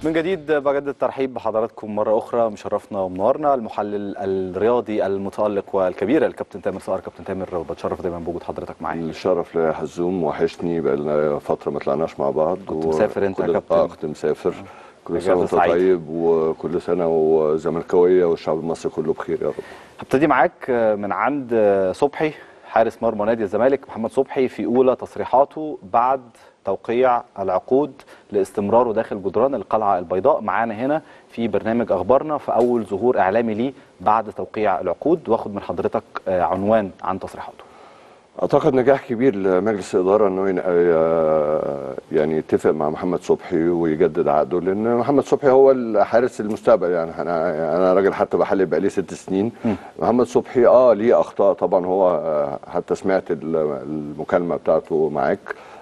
من جديد بجدد الترحيب بحضراتكم مرة أخرى مشرفنا ومنورنا المحلل الرياضي المتألق والكبير الكابتن تامر صقر كابتن تامر بتشرف دايما بوجود حضرتك معايا الشرف ليا يا حزوم وحشني بقى لنا فترة ما طلعناش مع بعض كنت مسافر أنت يا كل- كابتن. اه كنت مسافر كل إجازة سنة وانت سعيدة. طيب وكل سنة وزملكاوية والشعب المصري كله بخير يا رب هبتدي معاك من عند صبحي حارس مرمى نادي الزمالك محمد صبحي في أولى تصريحاته بعد توقيع العقود لاستمراره داخل جدران القلعة البيضاء معانا هنا في برنامج أخبارنا في أول ظهور إعلامي ليه بعد توقيع العقود واخد من حضرتك آه، عنوان عن تصريحاته اعتقد نجاح كبير لمجلس الاداره انه ين- آه، يعني يتفق مع محمد صبحي ويجدد عقده لان محمد صبحي هو حارس المستقبل يعني انا انا راجل حتى بحلل بقالي ست سنين محمد صبحي اه ليه اخطاء طبعا هو آه، حتى سمعت ال- المكالمه بتاعته معاك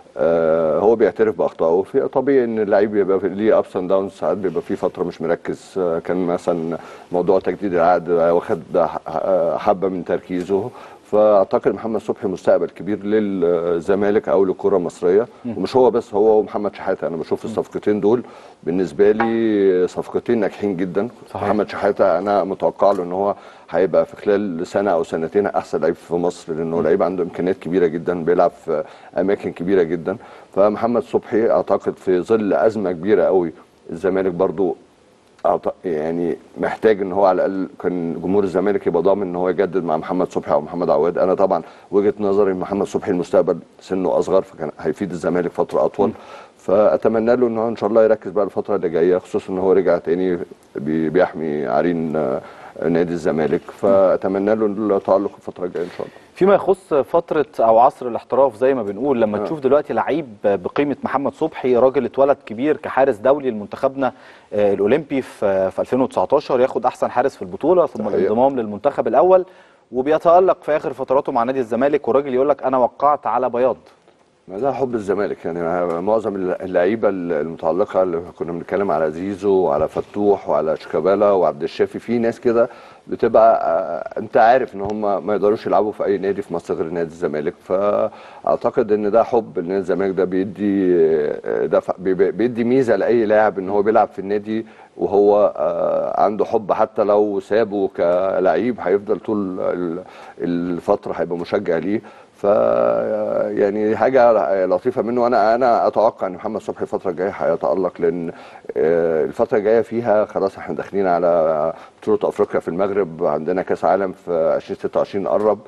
آه، هو بيعترف باخطائه في طبيعي ان اللعيب بيبقى في- ليه ابس اند داونز ساعات بيبقى في فتره مش مركز آه، كان مثلا موضوع تجديد العقد آه، واخد ح- حبه من تركيزه فاعتقد محمد صبحي مستقبل كبير للزمالك او للكره المصريه ومش هو بس هو ومحمد شحاته انا بشوف الصفقتين دول بالنسبه لي صفقتين ناجحين جدا صحيح. محمد شحاته انا متوقع له ان هو هيبقى في خلال سنه او سنتين احسن لعيب في مصر لانه لعيب عنده امكانيات كبيره جدا بيلعب في اماكن كبيره جدا فمحمد صبحي اعتقد في ظل ازمه كبيره قوي الزمالك برضو أعط- يعني محتاج ان هو على الاقل كان جمهور الزمالك يبقى ضامن ان هو يجدد مع محمد صبحي او محمد عواد انا طبعا وجهه نظري ان محمد صبحي المستقبل سنه اصغر فكان هيفيد الزمالك فتره اطول فاتمنى له ان هو ان شاء الله يركز بقى الفتره اللي جايه خصوصا ان هو رجع تاني بي- بيحمي عرين آه، نادي الزمالك فاتمنى له التالق الفتره الجايه ان شاء الله فيما يخص فترة أو عصر الاحتراف زي ما بنقول لما تشوف دلوقتي لعيب بقيمة محمد صبحي راجل اتولد كبير كحارس دولي لمنتخبنا آه، الأولمبي في في 2019 ياخد أحسن حارس في البطولة ثم صحيح. الانضمام للمنتخب الأول وبيتألق في آخر فتراته مع نادي الزمالك وراجل يقول لك أنا وقعت على بياض ما ده حب الزمالك يعني معظم اللعيبه المتعلقه اللي كنا بنتكلم على زيزو وعلى فتوح وعلى شيكابالا وعبد الشافي في ناس كده بتبقى آه، انت عارف ان هم ما يقدروش يلعبوا في اي نادي في مصر غير نادي الزمالك فاعتقد ان ده حب لنادي الزمالك ده بيدي آه، دفع بيبقى- بيدي ميزه لاي لاعب ان هو بيلعب في النادي وهو آه، عنده حب حتى لو سابه كلعيب هيفضل طول ال- الفتره هيبقى مشجع ليه ف يعني حاجه لطيفه منه انا انا اتوقع ان محمد صبحي الفتره الجايه هيتالق لان آه، الفتره الجايه فيها خلاص احنا داخلين على بطوله افريقيا في المغرب عندنا كاس عالم في 2026 قرب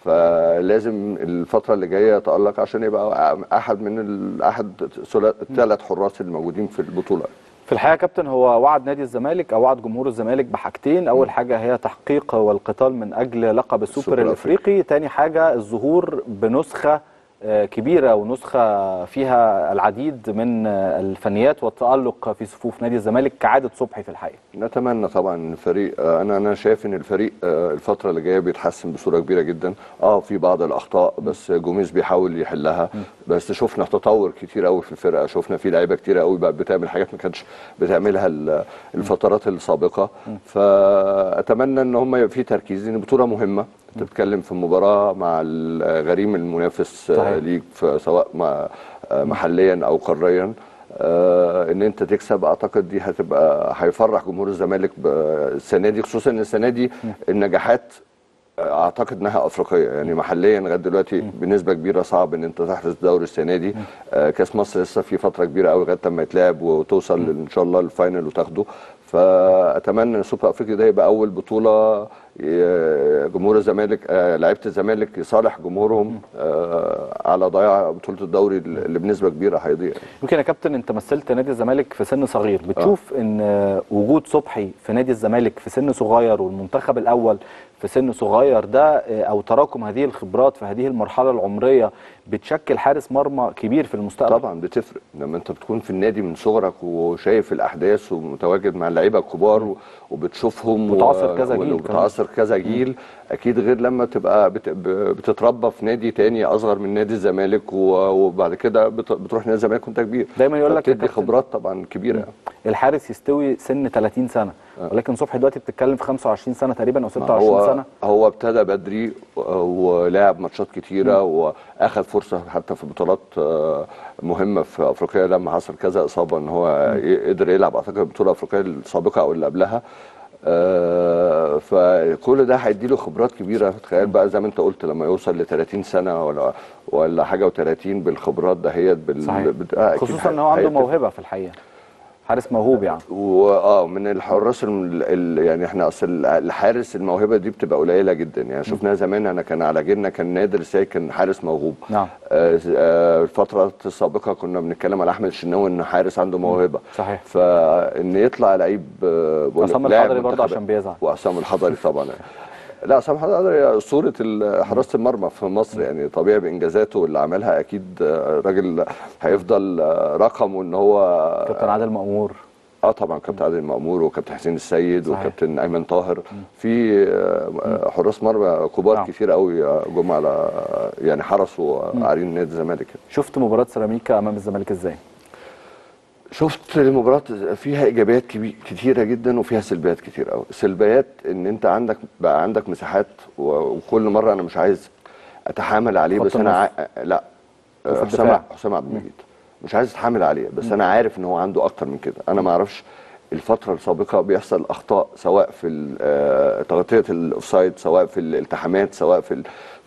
فلازم الفتره اللي جايه يتالق عشان يبقى احد من ال- احد الثلاث حراس الموجودين في البطوله في الحقيقه يا كابتن هو وعد نادي الزمالك او وعد جمهور الزمالك بحاجتين اول حاجه هي تحقيق والقتال من اجل لقب السوبر السوبر الافريقي تاني حاجه الظهور بنسخه آه، كبيره ونسخه فيها العديد من آه، الفنيات والتالق في صفوف نادي الزمالك كعاده صبحي في الحقيقه نتمنى طبعا ان الفريق آه، انا انا شايف ان الفريق آه، الفتره اللي جايه بيتحسن بصوره كبيره جدا اه في بعض الاخطاء بس جوميز بيحاول يحلها بس شفنا تطور كتير قوي في الفرقه شفنا في لعيبه كتير قوي بقى بتعمل حاجات ما كانتش بتعملها ال- الفترات السابقه فاتمنى ان هم يبقى في تركيز لان البطوله مهمه انت بتتكلم في مباراه مع الغريم المنافس آه، صحيح. ليك في سواء ما- آه، محليا او قاريا آه، ان انت تكسب اعتقد دي هتبقى هيفرح جمهور الزمالك ب- السنه دي خصوصا ان السنه دي النجاحات آه، اعتقد انها افريقيه يعني محليا لغايه دلوقتي بنسبه كبيره صعب ان انت تحرز دوري السنه دي آه، كاس مصر لسه في فتره كبيره قوي لغايه لما يتلعب وتوصل ان شاء الله للفاينل وتاخده فاتمنى ان السوبر افريقي ده يبقى اول بطوله ي- جمهور الزمالك آه، لعيبه الزمالك يصالح جمهورهم آه، على ضياع بطوله الدوري اللي بنسبه كبيره هيضيع يمكن يا كابتن انت مثلت نادي الزمالك في سن صغير بتشوف ان آه، وجود صبحي في نادي الزمالك في سن صغير والمنتخب الاول في سن صغير ده آه، او تراكم هذه الخبرات في هذه المرحله العمريه بتشكل حارس مرمى كبير في المستقبل طبعا بتفرق لما انت بتكون في النادي من صغرك وشايف الاحداث ومتواجد مع اللعيبه الكبار و- وبتشوفهم متعاصر كذا جيل كمان. وبتعاصر عناصر كذا جيل اكيد غير لما تبقى بت- ب- بتتربى في نادي تاني اصغر من نادي الزمالك و- وبعد كده بت- بتروح نادي الزمالك وانت كبير دايما يقول لك بتدي الكابتن- خبرات طبعا كبيره يعني. الحارس يستوي سن 30 سنه ولكن صبحي دلوقتي بتتكلم في 25 سنه تقريبا او 26 هو سنه هو ابتدى بدري و- ولعب ماتشات كتيره واخذ فرصه حتى في بطولات آه، مهمه في افريقيا لما حصل كذا اصابه ان هو ي- قدر يلعب اعتقد البطوله الافريقيه السابقه او اللي قبلها آه، فكل ده هيديله خبرات كبيره تخيل بقى زي ما انت قلت لما يوصل ل 30 سنه ولا ولا حاجه و30 بالخبرات دهيت بال صحيح بت- آه، أكيد خصوصا ان هو عنده هيفرق. موهبه في الحقيقه حارس موهوب يعني واه من الحراس ال... ال... يعني احنا اصل الحارس الموهبه دي بتبقى قليله جدا يعني شفناها زمان انا كان على جيلنا كان نادر السيد كان حارس موهوب نعم. آه آه الفتره السابقه كنا بنتكلم على احمد الشناوي ان حارس عنده موهبه صحيح. فان يطلع لعيب آه بقول لك عصام لاعب الحضري برضه منتخب- عشان بيزعل. وعصام الحضري طبعا لا عصام الحضري صوره ال- حراسه المرمى في مصر يعني طبيعي بانجازاته اللي عملها اكيد آه، راجل هيفضل آه، رقمه ان هو كابتن عادل مأمور اه طبعا كابتن عادل مأمور وكابتن حسين السيد صحيح. وكابتن ايمن طاهر في آه، حراس مرمى كبار نعم. كتير قوي جم على يعني حرسوا عارين نادي الزمالك شفت مباراه سيراميكا امام الزمالك ازاي شفت المباراة فيها ايجابيات كبي- كتيرة جدا وفيها سلبيات كتير قوي سلبيات ان انت عندك بقى عندك مساحات و- وكل مرة انا مش عايز اتحامل عليه خط بس انا ع... لا وفي حسام الدفاع. حسام عبد المجيد مش عايز اتحامل عليه بس انا عارف ان هو عنده اكتر من كده انا ما اعرفش الفترة السابقة بيحصل اخطاء سواء في ال- آه، تغطية الاوفسايد سواء في الالتحامات سواء في ال...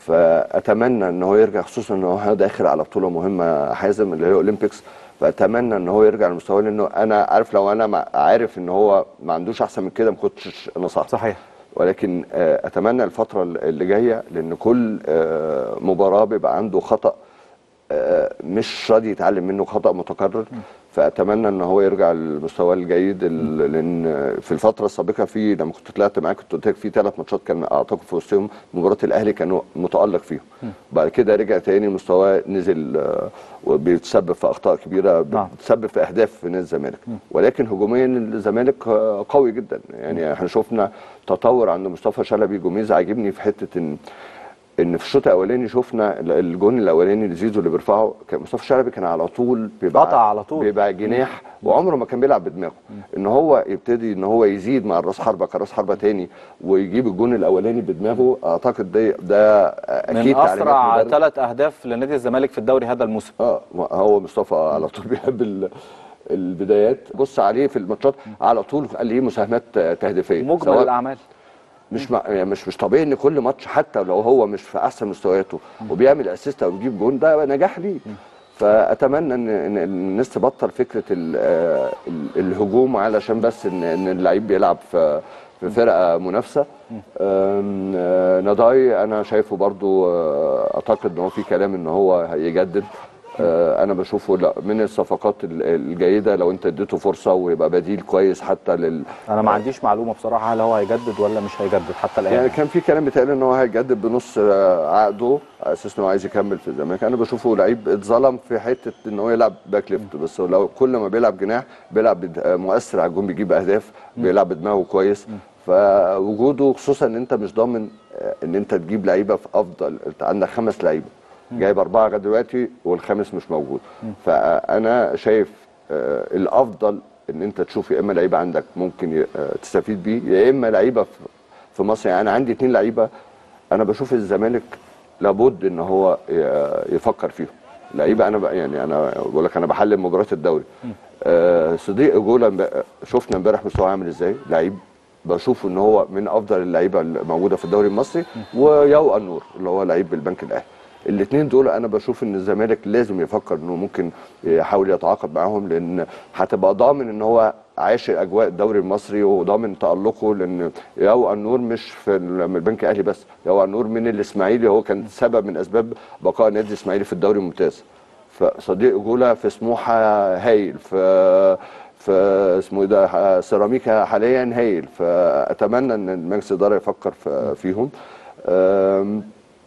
فاتمنى ان هو يرجع خصوصا ان هو داخل على بطولة مهمة حازم اللي هي اولمبيكس فاتمنى ان هو يرجع لمستواه لانه انا عارف لو انا مع- عارف ان هو ما عندوش احسن من كده ما كنتش نصحت صحيح ولكن آه، اتمنى الفتره اللي جايه لان كل آه، مباراه بيبقى عنده خطا آه، مش راضي يتعلم منه خطا متكرر فاتمنى ان هو يرجع للمستوى الجيد ال- لان في الفتره السابقه في لما كنت طلعت معاك كنت قلت لك في ثلاث ماتشات كان اعتقد في وسطهم مباراه الاهلي كان متالق فيهم بعد كده رجع تاني مستواه نزل آه، وبيتسبب في اخطاء كبيره نعم. بتسبب في اهداف في نادي الزمالك ولكن هجوميا الزمالك آه، قوي جدا يعني احنا شفنا تطور عند مصطفى شلبي جوميز عاجبني في حته ان ان في الشوط الاولاني شفنا ال- الجون الاولاني لزيزو اللي بيرفعه كان مصطفى شلبي كان على طول بيبقى قطع على طول. بيبقى جناح وعمره ما كان بيلعب بدماغه ان هو يبتدي ان هو يزيد مع الراس حربه كراس حربه تاني ويجيب الجون الاولاني بدماغه اعتقد ده ده اكيد من تعليمات اسرع مدرب. ثلاث اهداف لنادي الزمالك في الدوري هذا الموسم اه هو مصطفى على طول بيحب ال- البدايات بص عليه في الماتشات على طول قال ليه مساهمات تهديفيه مجمل سواء الاعمال مش مع يعني مش مش طبيعي ان كل ماتش حتى لو هو مش في احسن مستوياته وبيعمل اسيست او بيجيب جون ده نجاح ليه فاتمنى ان ان الناس تبطل فكره ال- آه، ال- الهجوم علشان بس ان ان اللعيب بيلعب في في فرقه منافسه أم، آه، نضاي انا شايفه برضو آه، اعتقد ان هو في كلام ان هو هيجدد آه، انا بشوفه لا من الصفقات ال- الجيده لو انت اديته فرصه ويبقى بديل كويس حتى لل انا ما عنديش معلومه بصراحه هل هو هيجدد ولا مش هيجدد حتى الان يعني كان في كلام بيتقال ان هو هيجدد بنص آه، عقده على اساس ان هو عايز يكمل في الزمالك انا بشوفه لعيب اتظلم في حته ان هو يلعب باك ليفت بس لو كل ما بيلعب جناح بيلعب بد- آه، مؤثر على الجون بيجيب اهداف بيلعب بدماغه كويس فوجوده خصوصا ان انت مش ضامن آه، ان انت تجيب لعيبه في افضل انت عندك خمس لعيبه جايب اربعه لغايه دلوقتي والخامس مش موجود فانا شايف آه، الافضل ان انت تشوف يا اما لعيبه عندك ممكن ي- آه، تستفيد بيه يا اما لعيبه في- في مصر يعني انا عندي اتنين لعيبه انا بشوف الزمالك لابد ان هو ي- يفكر فيهم لعيبه انا ب- يعني انا بقول لك انا بحلل مباريات الدوري آه، صديق جولا امب- شفنا امبارح مستواه عامل ازاي لعيب بشوف ان هو من افضل اللعيبه الموجوده في الدوري المصري ويو النور اللي هو لعيب بالبنك الاهلي الاثنين دول انا بشوف ان الزمالك لازم يفكر انه ممكن يحاول يتعاقد معاهم لان هتبقى ضامن ان هو عايش اجواء الدوري المصري وضامن تالقه لان يو النور مش في ال- من البنك الاهلي بس يو النور من الاسماعيلي هو كان سبب من اسباب بقاء نادي الاسماعيلي في الدوري الممتاز فصديق جولا في سموحه هايل في في اسمه ايه ده سيراميكا حاليا هايل فاتمنى ان مجلس الاداره يفكر في- فيهم أم،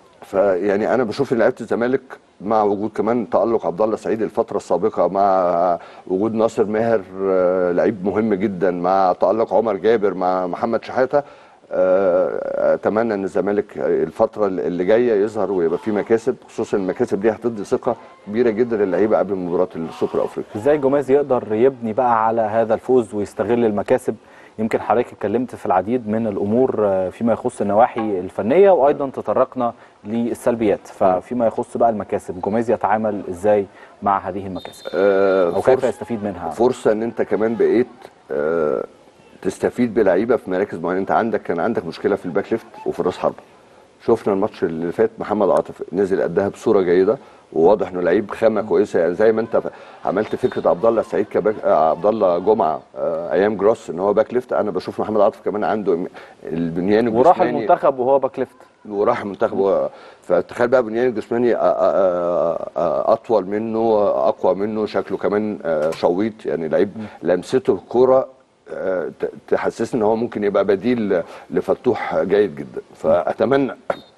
فيعني انا بشوف ان لعيبه الزمالك مع وجود كمان تالق عبد الله سعيد الفتره السابقه مع وجود ناصر ماهر آه، لعيب مهم جدا مع تالق عمر جابر مع محمد شحاته آه، اتمنى ان الزمالك الفتره اللي جايه يظهر ويبقى فيه مكاسب خصوصا المكاسب دي هتدي ثقه كبيره جدا للعيبه قبل مباراه السوبر الافريقي ازاي جوميز يقدر يبني بقى على هذا الفوز ويستغل المكاسب يمكن حضرتك اتكلمت في العديد من الامور آه، فيما يخص النواحي الفنيه وايضا تطرقنا للسلبيات ففيما يخص بقى المكاسب جوميز يتعامل ازاي مع هذه المكاسب آه، او كيف فرصة- يستفيد منها فرصه ان انت كمان بقيت آه، تستفيد بلعيبه في مراكز معينه انت عندك كان عندك مشكله في الباك ليفت وفي الراس حربه شفنا الماتش اللي فات محمد عاطف نزل قدها بصوره جيده وواضح انه لعيب خامه كويسه يعني زي ما انت ف- عملت فكره عبد الله سعيد كباك آه، عبد الله جمعه آه، ايام جروس ان هو باك ليفت انا بشوف محمد عاطف كمان عنده البنيان وراح الجسماني المنتخب وهو باك ليفت وراح المنتخب و- فتخيل بقى بنيان الجسماني أ- أ- أ- اطول منه اقوى منه شكله كمان آه، شويط يعني لعيب لمسته الكوره آه، ت- تحسسني ان هو ممكن يبقى بديل لفتوح جيد جدا فاتمنى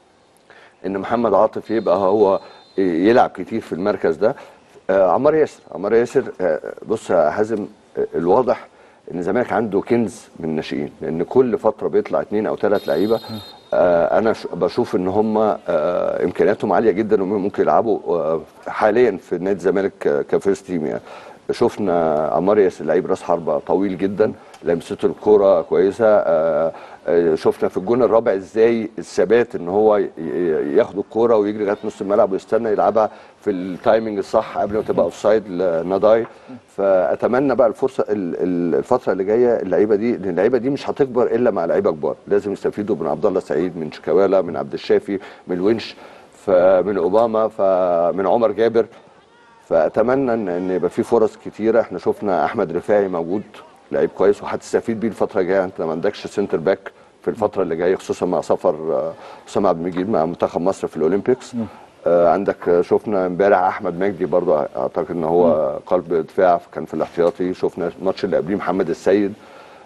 ان محمد عاطف يبقى هو يلعب كتير في المركز ده آه، عمار ياسر عمار ياسر آه، بص يا حازم آه، الواضح ان الزمالك عنده كنز من الناشئين لان كل فتره بيطلع اثنين او ثلاث لعيبه آه، انا ش- بشوف ان هم آه، امكانياتهم عاليه جدا وممكن يلعبوا آه، حاليا في نادي الزمالك آه، كفيرست تيم يعني شفنا عمار ياسر لعيب راس حربه طويل جدا لمسته الكوره كويسه آه، آه، شفنا في الجون الرابع ازاي الثبات ان هو ي- ي- ياخد الكوره ويجري لغايه نص الملعب ويستنى يلعبها في التايمنج الصح قبل ما تبقى اوف سايد لناداي فاتمنى بقى الفرصه ال- ال- الفتره اللي جايه اللعيبه دي لان اللعيبه دي مش هتكبر الا مع لعيبه كبار لازم يستفيدوا من عبد الله سعيد من شيكابالا من عبد الشافي من الونش فمن اوباما فمن عمر جابر فاتمنى ان ان يبقى في فرص كتيره احنا شفنا احمد رفاعي موجود لعيب كويس وهتستفيد بيه الفتره الجايه انت ما عندكش سنتر باك في الفتره اللي جايه خصوصا مع سفر آه، اسامه عبد المجيد مع منتخب مصر في الاولمبيكس آه، عندك آه، شفنا امبارح احمد مجدي برضو اعتقد ان هو قلب دفاع كان في الاحتياطي شفنا الماتش اللي قبليه محمد السيد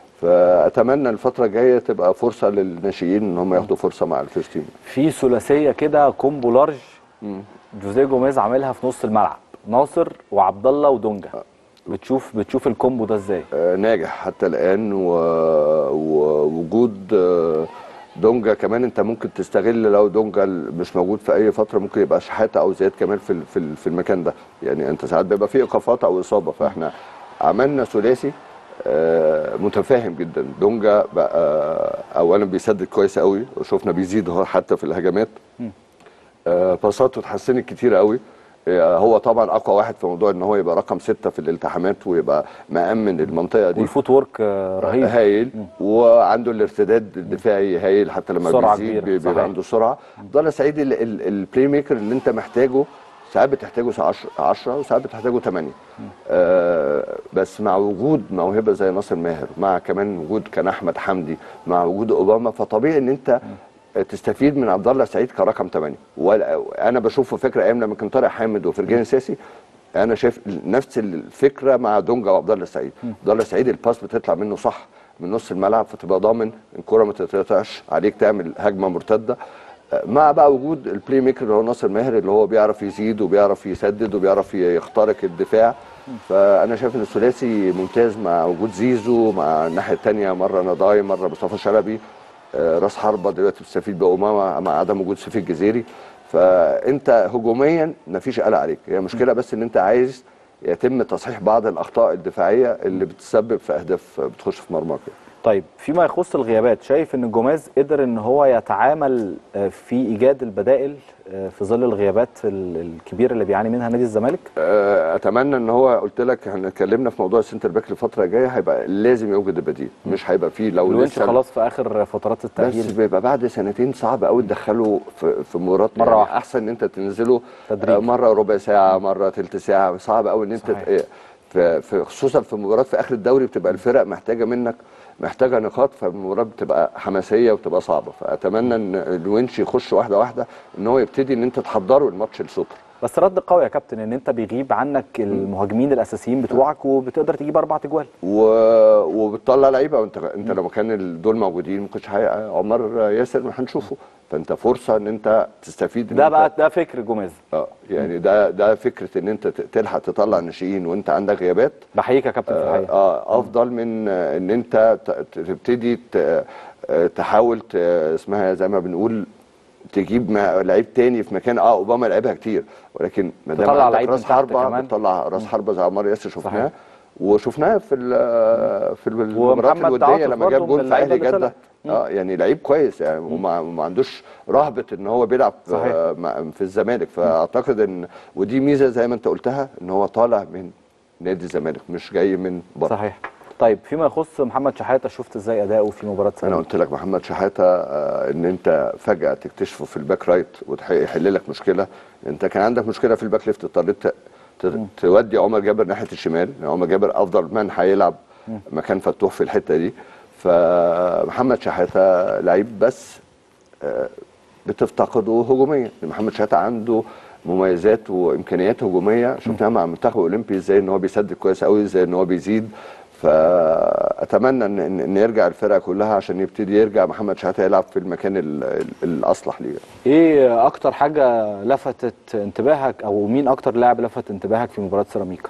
فاتمنى الفتره الجايه تبقى فرصه للناشئين ان هم ياخدوا فرصه مع الفيرست تيم في ثلاثيه كده كومبو لارج جوزيه جوميز عاملها في نص الملعب ناصر وعبد الله ودونجا بتشوف بتشوف الكومبو ده ازاي آه، ناجح حتى الان و- ووجود آه، دونجا كمان انت ممكن تستغل لو دونجا مش موجود في اي فتره ممكن يبقى شحاته او زياد كمان في ال- في ال- في المكان ده يعني انت ساعات بيبقى فيه ايقافات او اصابه فاحنا عملنا ثلاثي آه، متفاهم جدا دونجا بقى اولا بيسدد كويس قوي وشفنا بيزيد هو حتى في الهجمات آه، باساته اتحسنت كتير قوي آه، هو طبعا اقوى واحد في موضوع ان هو يبقى رقم ستة في الالتحامات ويبقى مأمن المنطقه دي والفوت وورك آه، رهيب هايل وعنده الارتداد الدفاعي هايل حتى لما سرعة بيزيد كبيرة، بي- صحيح. بيبقى عنده سرعه عبد الله سعيد ال- ال- البلاي ميكر اللي انت محتاجه ساعات بتحتاجه 10 وساعات بتحتاجه 8 آه بس مع وجود موهبه زي ناصر ماهر مع كمان وجود كان احمد حمدي مع وجود اوباما فطبيعي ان انت تستفيد من عبد الله سعيد كرقم 8 وانا بشوفه فكره ايام لما كان طارق حامد وفرجاني ساسي انا شايف نفس الفكره مع دونجا وعبد الله السعيد عبد الله السعيد الباس بتطلع منه صح من نص الملعب فتبقى ضامن الكره ما تتقطعش عليك تعمل هجمه مرتده مع بقى وجود البلاي ميكر اللي هو ناصر ماهر اللي هو بيعرف يزيد وبيعرف يسدد وبيعرف يخترق الدفاع فانا شايف ان الثلاثي ممتاز مع وجود زيزو مع الناحيه الثانيه مره نضاي مره مصطفى شلبي آه، راس حربه دلوقتي بتستفيد بامامه مع عدم وجود سيف الجزيري فانت هجوميا مفيش قلق عليك هي مشكله بس ان انت عايز يتم تصحيح بعض الاخطاء الدفاعيه اللي بتسبب في اهداف بتخش في مرماك طيب فيما يخص الغيابات شايف ان جوميز قدر ان هو يتعامل آه، في ايجاد البدائل آه، في ظل الغيابات ال- الكبيره اللي بيعاني منها نادي الزمالك آه، اتمنى ان هو قلت لك احنا اتكلمنا في موضوع السنتر باك الفتره الجايه هيبقى لازم يوجد البديل مش هيبقى فيه لو الونش لسه خلاص في اخر فترات بس التاهيل بيبقى بعد سنتين صعب قوي تدخله في في مباراه مرة يعني واحدة. احسن ان انت تنزله تدريج. آه، مره ربع ساعه مره ثلث ساعه صعب قوي ان انت صحيح. ت- في في خصوصا في مباراه في اخر الدوري بتبقى الفرق محتاجه منك محتاجه نقاط فالمباراه بتبقى حماسيه وبتبقى صعبه فاتمنى ان الونش يخش واحده واحده ان هو يبتدي ان انت تحضره الماتش السوبر بس رد قوي يا كابتن ان انت بيغيب عنك المهاجمين الاساسيين بتوعك وبتقدر تجيب اربع تجوال و... وبتطلع لعيبه وانت انت لو كان ال- دول موجودين ما كنتش هي- عمر ياسر ما هنشوفه فانت فرصه ان انت تستفيد إن ده أنت- بقى ده فكر جوميز اه يعني ده ده فكره ان انت ت- تلحق تطلع ناشئين وانت عندك غيابات بحييك يا كابتن في آه, الحقيقه اه افضل من آه، ان انت ت- ت- تبتدي ت- آه، تحاول ت- اسمها زي ما بنقول تجيب ما- لعيب تاني في مكان اه اوباما لعبها كتير ولكن ما دام تطلع عندك لعيب راس من تحت حربه كمان. بتطلع راس حربه زي عمار ياسر شفناه صحيح. وشفناه في ال- في المباريات ومحمد الوديه تعاطف لما جاب برضه من جول في اللعيبة اهلي اللي جده طلعت. اه يعني لعيب كويس يعني وما وما عندوش رهبه ان هو بيلعب في- صحيح. مع- في الزمالك فاعتقد ان ودي ميزه زي ما انت قلتها ان هو طالع من نادي الزمالك مش جاي من بره صحيح طيب فيما يخص محمد شحاته شفت ازاي اداؤه في مباراه انا سيراميكا قلت لك محمد شحاته آه، ان انت فجاه تكتشفه في الباك رايت ويحل لك مشكله انت كان عندك مشكله في الباك ليفت اضطريت ت- ت- تودي عمر جابر ناحيه الشمال يعني عمر جابر افضل من هيلعب مكان فتوح في الحته دي فمحمد شحاته لعيب بس آه، بتفتقده هجوميا محمد شحاته عنده مميزات وامكانيات هجوميه شفناها مع المنتخب الاولمبي ازاي ان هو بيسدد كويس قوي ازاي ان هو بيزيد فاتمنى ان ان إن يرجع الفرقه كلها عشان يبتدي يرجع محمد شحاته يلعب في المكان ال- ال- الاصلح ليه ايه اكتر حاجه لفتت انتباهك او مين اكتر لاعب لفت انتباهك في مباراه سيراميكا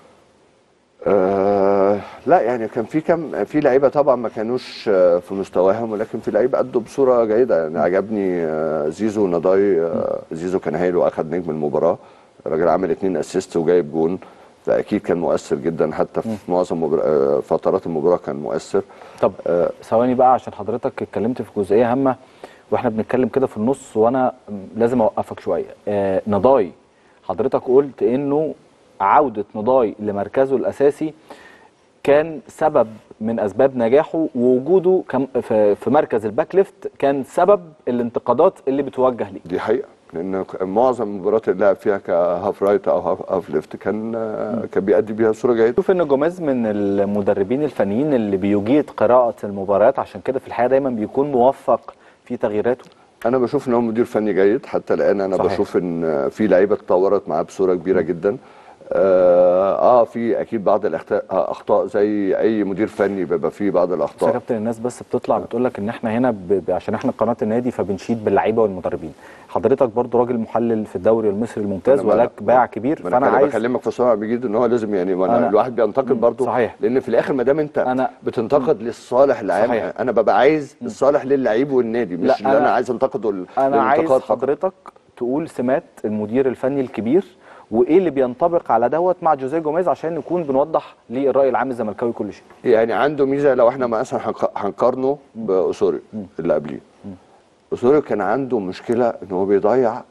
آه لا يعني كان في كم في لعيبه طبعا ما كانوش آه، في مستواهم ولكن في لعيبه ادوا بصوره جيده يعني عجبني آه زيزو نضاي آه زيزو كان هايل واخد نجم المباراه الراجل عامل اتنين اسيست وجايب جون فاكيد كان مؤثر جدا حتى في معظم مبار... آه فترات المباراه كان مؤثر طب ثواني بقى عشان حضرتك اتكلمت في جزئيه هامه واحنا بنتكلم كده في النص وانا لازم اوقفك شويه آه نضاي حضرتك قلت انه عوده نضاي لمركزه الاساسي كان سبب من اسباب نجاحه ووجوده كم في في مركز الباك ليفت كان سبب الانتقادات اللي بتوجه ليه دي حقيقه لان ك- معظم المباريات اللي لعب فيها كهاف رايت او هاف, هاف ليفت كان آه كان بيأدي بيها بصوره جيده شوف ان جوميز من المدربين الفنيين اللي بيجيد قراءه المباريات عشان كده في الحقيقه دايما بيكون موفق في تغييراته انا بشوف ان هو مدير فني جيد حتى الان انا صحيح. صحيح. بشوف ان في لعيبه اتطورت معاه بصوره كبيره جدا اه, آه في اكيد بعض الاخطاء اخطاء زي اي مدير فني بيبقى فيه بعض بس يا الاخطاء كابتن الناس بس بتطلع بتقول لك ان احنا هنا ب... ب- عشان احنا قناه النادي فبنشيد باللعيبه والمدربين حضرتك برضو راجل محلل في الدوري المصري الممتاز أنا ما- ولك باع كبير ما انا فانا كان عايز بكلمك في صنع بجد ان هو لازم يعني ما أنا- أنا الواحد بينتقد برضه صحيح. لان في الاخر ما دام انت أنا- بتنتقد للصالح العام صحيح. انا ببقى عايز الصالح للعيب والنادي مش لا، اللي انا أنا- عايز انتقده ل- انا عايز للانتقاد فقط. حضرتك تقول سمات المدير الفني الكبير وايه اللي بينطبق على دوت مع جوزيه جوميز عشان نكون بنوضح للراي العام الزملكاوي كل شيء يعني عنده ميزه لو احنا مثلا هنق- هنقارنه باسوريو اللي قبليه اسوريو كان عنده مشكله ان هو بيضيع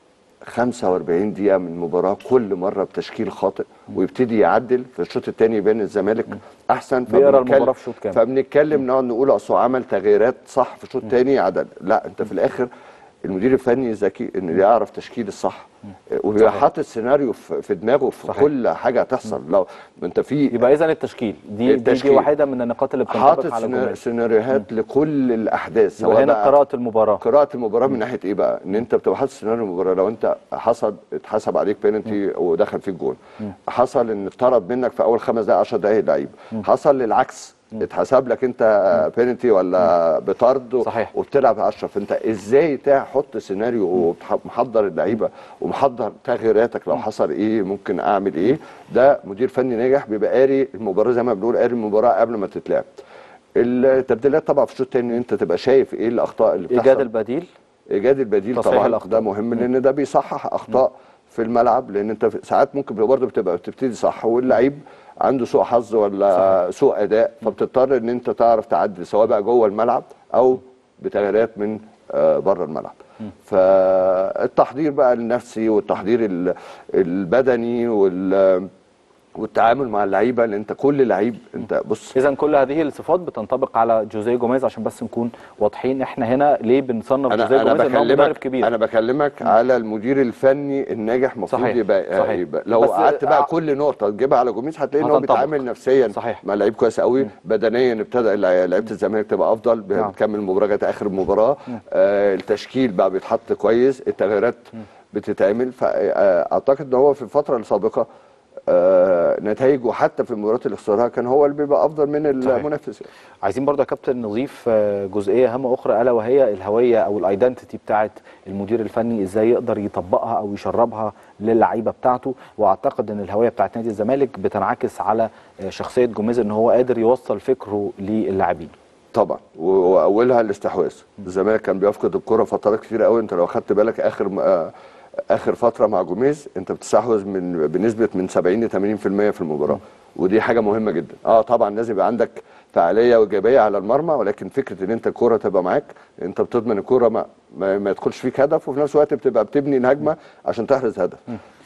45 دقيقه من المباراه كل مره بتشكيل خاطئ ويبتدي يعدل في الشوط الثاني يبان الزمالك احسن بيقرا فبنتكلم- المباراة في شوط كامل. فبنتكلم نقعد نقول اصل هو عمل تغييرات صح في الشوط الثاني عدل لا انت في الاخر المدير الفني ذكي انه يعرف تشكيل الصح وبيبقى صحيح. حاطط سيناريو في في دماغه في صحيح. كل حاجه هتحصل لو انت في يبقى اذا التشكيل دي دي, دي التشكيل. واحده من النقاط اللي بتنطبق حاطط على سينا- جوميز سيناريوهات لكل الاحداث يبقى هنا قراءه المباراه قراءة المباراة من ناحية ايه بقى؟ ان انت بتبقى حاطط سيناريو المباراة لو انت حصل اتحسب عليك بينالتي ودخل فيك جول حصل ان اتطرد منك في اول خمس دقائق 10 دقائق لعيب حصل للعكس اتحسب لك انت بينالتي ولا بطرد و- صحيح. وبتلعب 10 فانت ازاي تحط سيناريو ومحضر اللعيبه ومحضر تغييراتك لو حصل ايه ممكن اعمل ايه ده مدير فني ناجح بيبقى قاري المباراه زي ما بنقول قاري المباراه قبل ما تتلعب التبديلات طبعا في الشوط الثاني انت تبقى شايف ايه الاخطاء اللي بتحصل ايجاد البديل ايجاد البديل تصحيح طبعا الأخطاء. ده مهم لان ده بيصحح اخطاء في الملعب لان انت في- ساعات ممكن برضه بتبقى بتبتدي صح واللعيب عنده سوء حظ ولا سوء اداء فبتضطر ان انت تعرف تعدل سواء بقى جوه الملعب او بتغييرات من آه، بره الملعب فالتحضير بقى النفسي والتحضير ال- البدني وال والتعامل مع اللعيبه لان انت كل لعيب انت بص اذا كل هذه الصفات بتنطبق على جوزيه جوميز عشان بس نكون واضحين احنا هنا ليه بنصنف انا جوزيه انا جوميز ان هو مدرب بكلمك كبير انا بكلمك على المدير الفني الناجح المفروض صحيح، يبقى, صحيح. يبقى لو بس قعدت بقى ع- كل نقطه تجيبها على جوميز هتلاقي ان هو هتنطبق. بيتعامل نفسيا صحيح. مع لعيب كويس قوي بدنيا ابتدى اللع- لعيبه الزمالك تبقى افضل نعم. بتكمل المباراه لغايه اخر المباراه آه التشكيل بقى بيتحط كويس التغييرات بتتعمل فاعتقد ان هو في الفتره السابقه آه نتائجه حتى في المباريات اللي خسرها كان هو اللي بيبقى افضل من صحيح. المنافس يعني. عايزين برضه يا كابتن نضيف آه، جزئيه هامه اخرى الا وهي الهويه او الايدنتيتي بتاعه المدير الفني ازاي يقدر يطبقها او يشربها للعيبه بتاعته واعتقد ان الهويه بتاعه نادي الزمالك بتنعكس على آه، شخصيه جوميز ان هو قادر يوصل فكره للاعبين طبعا و- واولها الاستحواذ الزمالك كان بيفقد الكره فترات كتير قوي انت لو خدت بالك اخر م- آه، اخر فتره مع جوميز انت بتستحوذ من بنسبه من 70 ل 80% في المباراه ودي حاجه مهمه جدا اه طبعا لازم يبقى عندك فعاليه وايجابيه على المرمى ولكن فكره ان انت الكره تبقى معاك انت بتضمن الكره ما, ما, ما يدخلش فيك هدف وفي نفس الوقت بتبقى بتبني الهجمه عشان تحرز هدف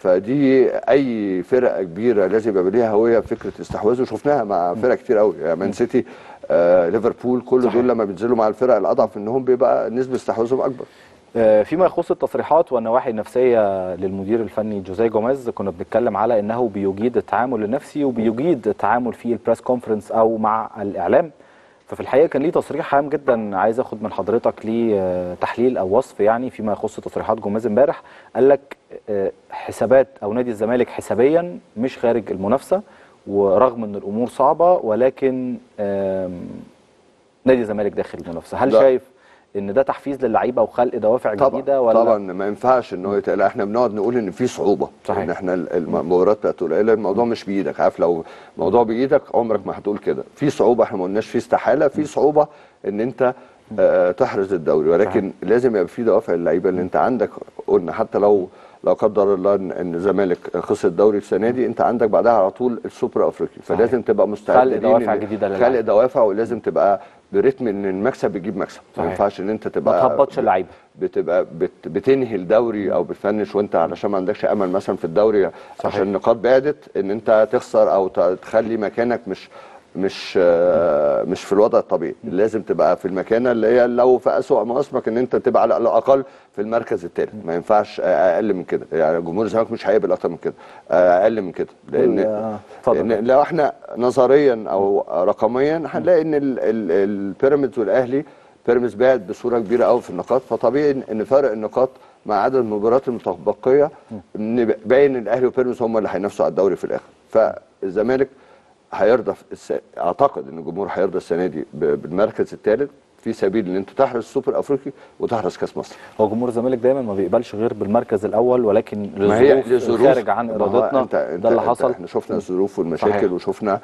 فدي اي فرقه كبيره لازم يبقى ليها هويه في فكره الاستحواذ وشفناها مع فرق كتير قوي يعني مان سيتي آه ليفربول كل صحيح. دول لما بينزلوا مع الفرق الاضعف منهم بيبقى نسبه استحواذهم اكبر آه، فيما يخص التصريحات والنواحي النفسيه للمدير الفني جوزيه جوميز كنا بنتكلم على انه بيجيد التعامل النفسي وبيجيد التعامل في البريس كونفرنس او مع الاعلام ففي الحقيقه كان ليه تصريح هام جدا عايز اخد من حضرتك ليه آه، تحليل او وصف يعني فيما يخص تصريحات جوميز امبارح قال لك آه، حسابات او نادي الزمالك حسابيا مش خارج المنافسه ورغم ان الامور صعبه ولكن آم، نادي الزمالك داخل المنافسه هل لا. شايف ان ده تحفيز للعيبه وخلق دوافع طبعا جديده ولا طبعا ما ينفعش ان هو يتقال احنا بنقعد نقول ان في صعوبه صحيح. ان احنا ال- المباريات بقت قليله الموضوع مش بايدك عارف لو موضوع بايدك عمرك ما هتقول كده في صعوبه احنا ما قلناش في استحاله في صعوبه ان انت آه تحرز الدوري ولكن لازم يبقى في دوافع اللعيبه اللي انت عندك قلنا حتى لو لا قدر الله ان إن الزمالك خسر الدوري السنه دي انت عندك بعدها على طول السوبر افريقي فلازم تبقى مستعد خلق دوافع جديدة خلق للعيبة. دوافع ولازم تبقى برتم ان المكسب بيجيب مكسب ما صحيح. ينفعش ان انت ما تبقى تهبطش اللعيبه بتبقى بت بتنهي الدوري او بتفنش وانت علشان ما عندكش امل مثلا في الدوري صحيح. عشان النقاط بعدت ان انت تخسر او ت- تخلي مكانك مش مش آه، مش في الوضع الطبيعي لازم تبقى في المكانه اللي هي لو في اسوأ مواسمك ان انت تبقى على الاقل في المركز الثالث ما ينفعش اقل من كده يعني جمهور الزمالك مش هيقبل اكتر من كده اقل من كده لان آه، اتفضل. لان لو احنا نظريا او رقميا هنلاقي ان ال- ال- البيراميدز والاهلي بيراميدز بعد بصوره كبيره قوي في النقاط فطبيعي إن- ان فرق النقاط مع عدد المباريات المتبقيه ان باين ان الاهلي وبيراميدز هم اللي هينافسوا على الدوري في الاخر فالزمالك هيرضى في الس... اعتقد ان الجمهور هيرضى السنه دي ب- بالمركز الثالث في سبيل ان انت تحرز السوبر افريقي وتحرز كاس مصر هو جمهور الزمالك دايما ما بيقبلش غير بالمركز الاول ولكن ما هي لظروف لظروف خارج عن ما هو ارادتنا انت انت ده اللي انت حصل احنا شفنا الظروف والمشاكل صحيح. وشفنا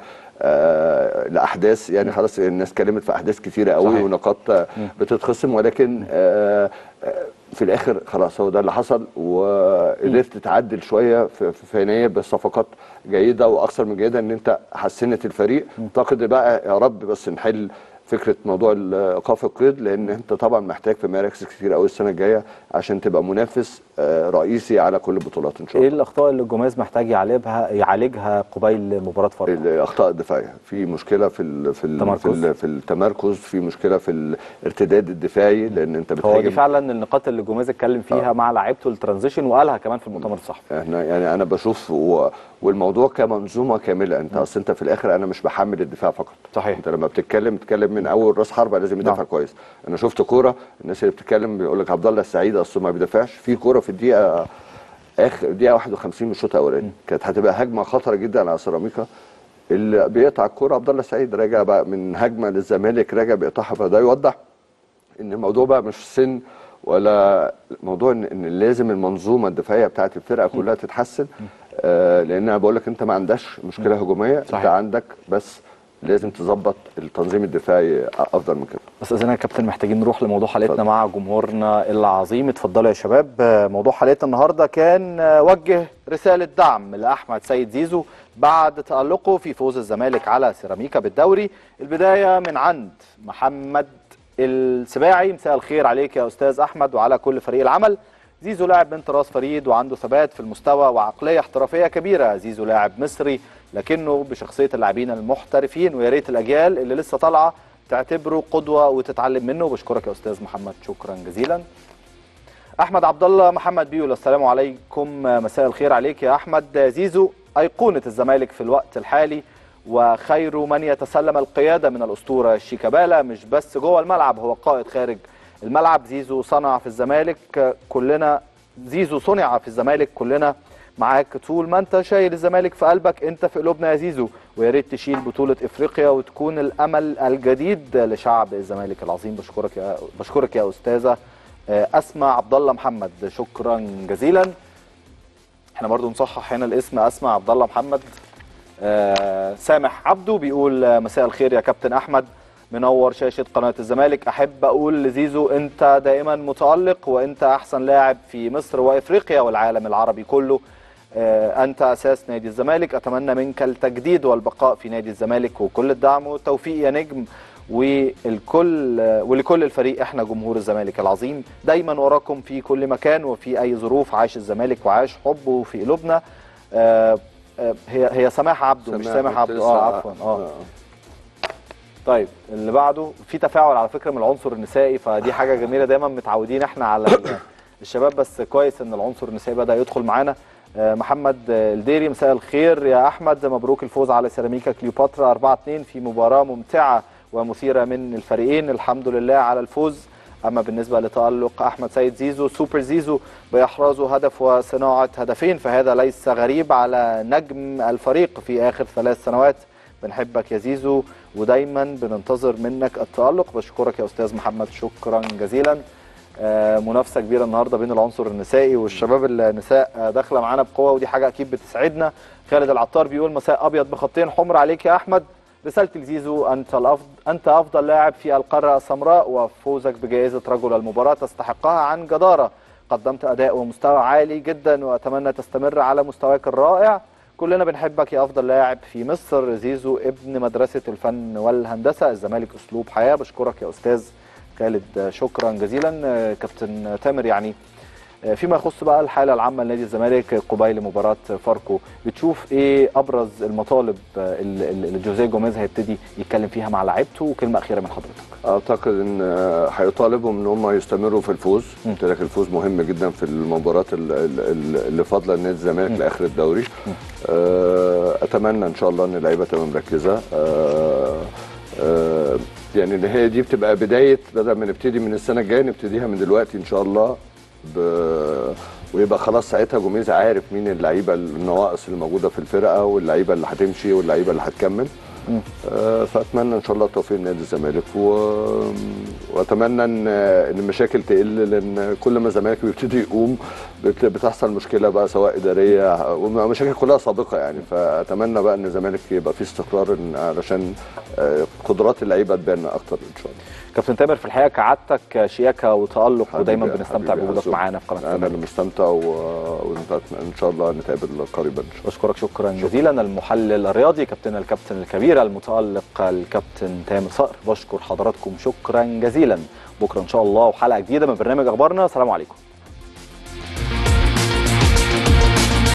آه الاحداث يعني خلاص الناس اتكلمت في احداث كتيره قوي صحيح. ونقاط آه، بتتخصم ولكن آه آه، في الاخر خلاص هو ده اللي حصل وقدرت تعدل شويه في في فنيه بصفقات جيده واكثر من جيده ان انت حسنت الفريق اعتقد بقى يا رب بس نحل فكره موضوع ال- ايقاف القيد لان انت طبعا محتاج في مراكز كتير قوي السنه الجايه عشان تبقى منافس آه، رئيسي على كل البطولات ان شاء ايه الله الاخطاء اللي جوميز محتاج يعالجها يعالجها قبيل مباراه فاركو الاخطاء الدفاعيه في مشكله في ال في ال في, تمركز. ال في التمركز في مشكله في الارتداد الدفاعي لان انت هو بتهاجم دي فعلا النقاط اللي جوميز اتكلم فيها مع لعيبته الترانزيشن وقالها كمان في المؤتمر الصحفي احنا يعني انا بشوف و... والموضوع كمنظومه كامله انت اصل انت في الاخر انا مش بحمل الدفاع فقط صحيح. انت لما بتتكلم بتتكلم من اول راس حربه لازم يدافع نعم. كويس انا شفت كوره الناس اللي بتتكلم بيقول لك عبد الله السعيد اصله ما بيدافعش في كوره في الدقيقه اخر دقيقه 51 من الشوط الاولاني كانت هتبقى هجمه خطره جدا على سيراميكا اللي بيقطع الكوره عبد الله السعيد راجع بقى من هجمه للزمالك راجع بيقطعها فده يوضح ان الموضوع بقى مش سن ولا موضوع ان, إن لازم المنظومه الدفاعيه بتاعت الفرقه كلها تتحسن آه لان انا بقول لك انت ما عندكش مشكله هجوميه صحيح. انت عندك بس لازم تظبط التنظيم الدفاعي افضل من كده بس اذا يا كابتن محتاجين نروح لموضوع حلقتنا اتفضل. مع جمهورنا العظيم اتفضلوا يا شباب آه، موضوع حلقتنا النهارده كان آه، وجه رساله دعم لاحمد سيد زيزو بعد تالقه في فوز الزمالك على سيراميكا بالدوري البدايه من عند محمد السباعي مساء الخير عليك يا استاذ احمد وعلى كل فريق العمل زيزو لاعب من طراز فريد وعنده ثبات في المستوى وعقليه احترافيه كبيره زيزو لاعب مصري لكنه بشخصيه اللاعبين المحترفين ويا ريت الاجيال اللي لسه طالعه تعتبره قدوه وتتعلم منه بشكرك يا استاذ محمد شكرا جزيلا احمد عبد الله محمد بيقول السلام عليكم مساء الخير عليك يا احمد زيزو ايقونه الزمالك في الوقت الحالي وخير من يتسلم القياده من الاسطوره شيكابالا مش بس جوه الملعب هو قائد خارج الملعب زيزو صنع في الزمالك كلنا زيزو صنع في الزمالك كلنا معاك طول ما انت شايل الزمالك في قلبك انت في قلوبنا يا زيزو ويا ريت تشيل بطوله افريقيا وتكون الامل الجديد لشعب الزمالك العظيم بشكرك يا بشكرك يا استاذه آه، اسماء عبد الله محمد شكرا جزيلا احنا برضو نصحح هنا الاسم اسماء عبد الله محمد آه، سامح عبده بيقول آه، مساء الخير يا كابتن احمد منور شاشه قناه الزمالك احب اقول لزيزو انت دائما متالق وانت احسن لاعب في مصر وافريقيا والعالم العربي كله آه، انت اساس نادي الزمالك اتمنى منك التجديد والبقاء في نادي الزمالك وكل الدعم والتوفيق يا نجم والكل ولكل الفريق احنا جمهور الزمالك العظيم دايما وراكم في كل مكان وفي اي ظروف عاش الزمالك وعاش حبه في قلوبنا آه، آه، هي هي سماح عبده مش سامح عبده اه عفوا اه طيب اللي بعده في تفاعل على فكره من العنصر النسائي فدي حاجه جميله دايما متعودين احنا على ال- الشباب بس كويس ان العنصر النسائي بدا يدخل معانا آه، محمد آه، الديري مساء الخير يا احمد مبروك الفوز على سيراميكا كليوباترا 4 2 في مباراه ممتعه ومثيره من الفريقين الحمد لله على الفوز اما بالنسبه لتالق احمد سيد زيزو سوبر زيزو باحرازه هدف وصناعه هدفين فهذا ليس غريب على نجم الفريق في اخر ثلاث سنوات بنحبك يا زيزو ودايما بننتظر منك التألق بشكرك يا أستاذ محمد شكرا جزيلا آه، منافسة كبيرة النهاردة بين العنصر النسائي والشباب النساء آه، داخلة معانا بقوة ودي حاجة أكيد بتسعدنا خالد العطار بيقول مساء أبيض بخطين حمر عليك يا أحمد رسالة لزيزو أنت الأفضل أنت أفضل لاعب في القارة السمراء وفوزك بجائزة رجل المباراة تستحقها عن جدارة قدمت أداء ومستوى عالي جدا وأتمنى تستمر على مستواك الرائع كلنا بنحبك يا افضل لاعب في مصر زيزو ابن مدرسه الفن والهندسه الزمالك اسلوب حياه بشكرك يا استاذ خالد شكرا جزيلا آه، كابتن تامر يعني آه، فيما يخص بقى الحاله العامه لنادي الزمالك قبيل مباراه فاركو بتشوف ايه ابرز المطالب آه، اللي اللي جوزيه جوميز هيبتدي يتكلم فيها مع لعيبته وكلمه اخيره من حضرتك اعتقد ان آه، هيطالبهم ان هم يستمروا في الفوز م. قلت لك الفوز مهم جدا في المباريات ال- ال- ال- اللي فاضله لنادي الزمالك لاخر الدوري آه، اتمنى ان شاء الله ان اللعيبه تبقى مركزه آه، آه، يعني ان هي دي بتبقى بدايه بدل ما نبتدي من السنه الجايه نبتديها من دلوقتي ان شاء الله ب... ويبقى خلاص ساعتها جوميز عارف مين اللعيبه النواقص اللي موجوده في الفرقه واللعيبه اللي هتمشي واللعيبه اللي هتكمل آه، فاتمنى ان شاء الله التوفيق لنادي الزمالك و... واتمنى ان ان المشاكل تقل لان كل ما الزمالك بيبتدي يقوم بت... بتحصل مشكله بقى سواء اداريه ومشاكل كلها سابقه يعني فاتمنى بقى ان الزمالك يبقى فيه استقرار إن- علشان آه، قدرات اللعيبه تبان اكتر ان شاء الله كابتن تامر في الحقيقه كعادتك شياكه وتالق حبيبي- ودايما بنستمتع حبيبي بوجودك هزوم. معانا في قناه انا الزمالك اللي مستمتع و... وان شاء الله نتقابل قريبا ان شاء الله بشكرك شكرا جزيلا المحلل الرياضي كابتن الكابتن الكبير المتألق الكابتن تامر صقر بشكر حضراتكم شكرا جزيلا بكره ان شاء الله وحلقه جديده من برنامج اخبارنا سلام عليكم